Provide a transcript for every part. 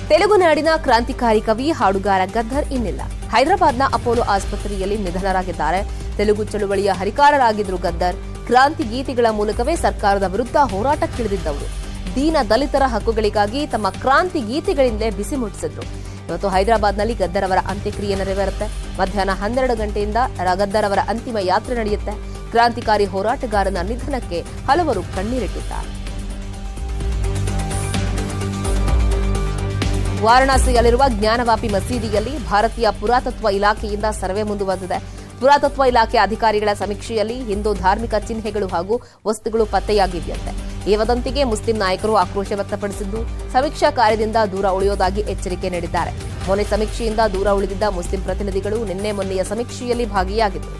ತೆಲುಗು ನಾಡಿನ ಕ್ರಾಂತಿಕಾರಿ ಕವಿ ಹಾಡುಗಾರ ಗದ್ದರ್ ಇನ್ನಿಲ್ಲ ಹೈದರಾಬಾದ್ನ ಅಪೋಲೋ ಆಸ್ಪತ್ರೆಯಲ್ಲಿ ನಿಧನರಾಗಿದ್ದಾರೆ ತೆಲುಗು ಚಳುವಳಿಯ ಹರಿಕಾರರಾಗಿದ್ರು ಗದ್ದರ್ ಕ್ರಾಂತಿ ಗೀತೆಗಳ ಮೂಲಕವೇ ಸರ್ಕಾರದ ವಿರುದ್ಧ ಹೋರಾಟಕ್ಕಿಳಿದಿದ್ದವರು ದೀನ ದಲಿತರ ಹಕ್ಕುಗಳಿಗಾಗಿ ತಮ್ಮ ಕ್ರಾಂತಿ ಗೀತೆಗಳಿಂದಲೇ ಬಿಸಿ ಮುಟ್ಟಿಸಿದ್ರು ಇವತ್ತು ಹೈದರಾಬಾದ್ನಲ್ಲಿ ಗದ್ದರ್ ಅವರ ಅಂತ್ಯಕ್ರಿಯೆ ನೆರವೇರುತ್ತೆ ಮಧ್ಯಾಹ್ನ ಹನ್ನೆರಡು ಗಂಟೆಯಿಂದ ರ- ಗದ್ದರ್ ಅವರ ಅಂತಿಮ ಯಾತ್ರೆ ನಡೆಯುತ್ತೆ ಕ್ರಾಂತಿಕಾರಿ ಹೋರಾಟಗಾರನ ನಿಧನಕ್ಕೆ ಹಲವರು ಕಣ್ಣೀರಿಟ್ಟಿದ್ದಾರೆ ವಾರಣಾಸಿಯಲ್ಲಿರುವ ಜ್ಞಾನವಾಪಿ ಮಸೀದಿಯಲ್ಲಿ ಭಾರತೀಯ ಪುರಾತತ್ವ ಇಲಾಖೆಯಿಂದ ಸರ್ವೆ ಮುಂದುವರೆದಿದೆ ಪುರಾತತ್ವ ಇಲಾಖೆ ಅಧಿಕಾರಿಗಳ ಸಮೀಕ್ಷೆಯಲ್ಲಿ ಹಿಂದೂ ಧಾರ್ಮಿಕ ಚಿಹ್ನೆಗಳು ಹಾಗೂ ವಸ್ತುಗಳು ಪತ್ತೆಯಾಗಿವೆಯಂತೆ ಈ ವದಂತಿಗೆ ಮುಸ್ಲಿಂ ನಾಯಕರು ಆಕ್ರೋಶ ವ್ಯಕ್ತಪಡಿಸಿದ್ದು ಸಮೀಕ್ಷಾ ಕಾರ್ಯದಿಂದ ದೂರ ಉಳಿಯೋದಾಗಿ ಎಚ್ಚರಿಕೆ ನೀಡಿದ್ದಾರೆ ಮೊನ್ನೆ ಸಮೀಕ್ಷೆಯಿಂದ ದೂರ ಉಳಿದಿದ್ದ ಮುಸ್ಲಿಂ ಪ್ರತಿನಿಧಿಗಳು ನಿನ್ನೆ ಮೊನ್ನೆಯ ಸಮೀಕ್ಷೆಯಲ್ಲಿ ಭಾಗಿಯಾಗಿದ್ದರು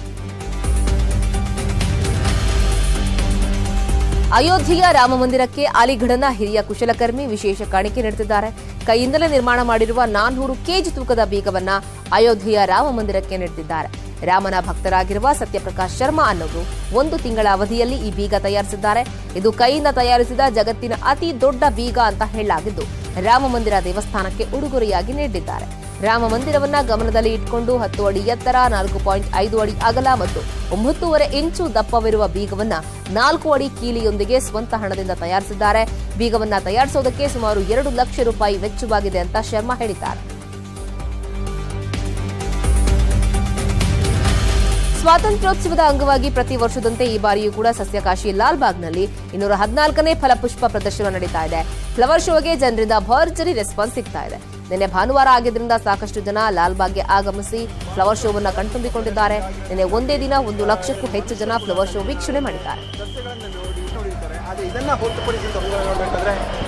ಅಯೋಧ್ಯೆಯ ರಾಮ ಮಂದಿರಕ್ಕೆ ಅಲಿಗಢನ ಹಿರಿಯ ಕುಶಲಕರ್ಮಿ ವಿಶೇಷ ಕಾಣಿಕೆ ನೀಡುತ್ತಿದ್ದಾರೆ ಕೈಯಿಂದಲೇ ನಿರ್ಮಾಣ ಮಾಡಿರುವ ನಾನ್ನೂರು ಕೆಜಿ ತೂಕದ ಬೀಗವನ್ನ ಅಯೋಧ್ಯೆಯ ರಾಮ ಮಂದಿರಕ್ಕೆ ನೀಡುತ್ತಿದ್ದಾರೆ ರಾಮನ ಭಕ್ತರಾಗಿರುವ ಸತ್ಯಪ್ರಕಾಶ್ ಶರ್ಮಾ ಅನ್ನೋರು ಒಂದು ತಿಂಗಳ ಅವಧಿಯಲ್ಲಿ ಈ ಬೀಗ ತಯಾರಿಸಿದ್ದಾರೆ ಇದು ಕೈಯಿಂದ ತಯಾರಿಸಿದ ಜಗತ್ತಿನ ಅತಿ ದೊಡ್ಡ ಬೀಗ ಅಂತ ಹೇಳಲಾಗಿದ್ದು ರಾಮ ಮಂದಿರ ದೇವಸ್ಥಾನಕ್ಕೆ ಉಡುಗೊರೆಯಾಗಿ ನೀಡಿದ್ದಾರೆ ರಾಮ ಮಂದಿರವನ್ನ ಗಮನದಲ್ಲಿ ಇಟ್ಕೊಂಡು ಹತ್ತು ಅಡಿ ಎತ್ತರ ನಾಲ್ಕು ಪಾಯಿಂಟ್ ಐದು ಅಡಿ ಅಗಲ ಮತ್ತು ಒಂಬತ್ತೂವರೆ ಇಂಚು ದಪ್ಪವಿರುವ ಬೀಗವನ್ನ ನಾಲ್ಕು ಅಡಿ ಕೀಲಿಯೊಂದಿಗೆ ಸ್ವಂತ ಹಣದಿಂದ ತಯಾರಿಸಿದ್ದಾರೆ ಬೀಗವನ್ನ ತಯಾರಿಸೋದಕ್ಕೆ ಸುಮಾರು ಎರಡು ಲಕ್ಷ ರೂಪಾಯಿ ವೆಚ್ಚವಾಗಿದೆ ಅಂತ ಶರ್ಮಾ ಹೇಳಿದ್ದಾರೆ ಸ್ವಾತಂತ್ರ್ಯೋತ್ಸವದ ಅಂಗವಾಗಿ ಪ್ರತಿ ವರ್ಷದಂತೆ ಈ ಬಾರಿಯೂ ಕೂಡ ಸಸ್ಯಕಾಶಿ ಲಾಲ್ಬಾಗ್ನಲ್ಲಿ ಇನ್ನೂರ ಹದಿನಾಲ್ಕನೇ ಫಲಪುಷ್ಪ ಪ್ರದರ್ಶನ ನಡೀತಾ ಇದೆ ಫ್ಲವರ್ ಶೋಗೆ ಜನರಿಂದ ಭರ್ಜರಿ ರೆಸ್ಪಾನ್ಸ್ ಸಿಗ್ತಾ ಇದೆ ನಿನ್ನೆ ಭಾನುವಾರ ಆಗಿದ್ರಿಂದ ಸಾಕಷ್ಟು ಜನ ಲಾಲ್ಬಾಗ್ಗೆ ಆಗಮಿಸಿ ಫ್ಲವರ್ ಶೋವನ್ನ ಕಣ್ತುಂಬಿಕೊಂಡಿದ್ದಾರೆ ನಿನ್ನೆ ಒಂದೇ ದಿನ ಒಂದು ಲಕ್ಷಕ್ಕೂ ಹೆಚ್ಚು ಜನ ಫ್ಲವರ್ ಶೋ ವೀಕ್ಷಣೆ ಮಾಡಿದ್ದಾರೆ ಸಸ್ಯಗಳನ್ನು ನೋಡಿ ನೋಡಿರ್ತಾರೆ ಆದರೆ ಇದನ್ನ ಹೊರತುಪಡಿಸಿ ನೋಡಬೇಕಾದ್ರೆ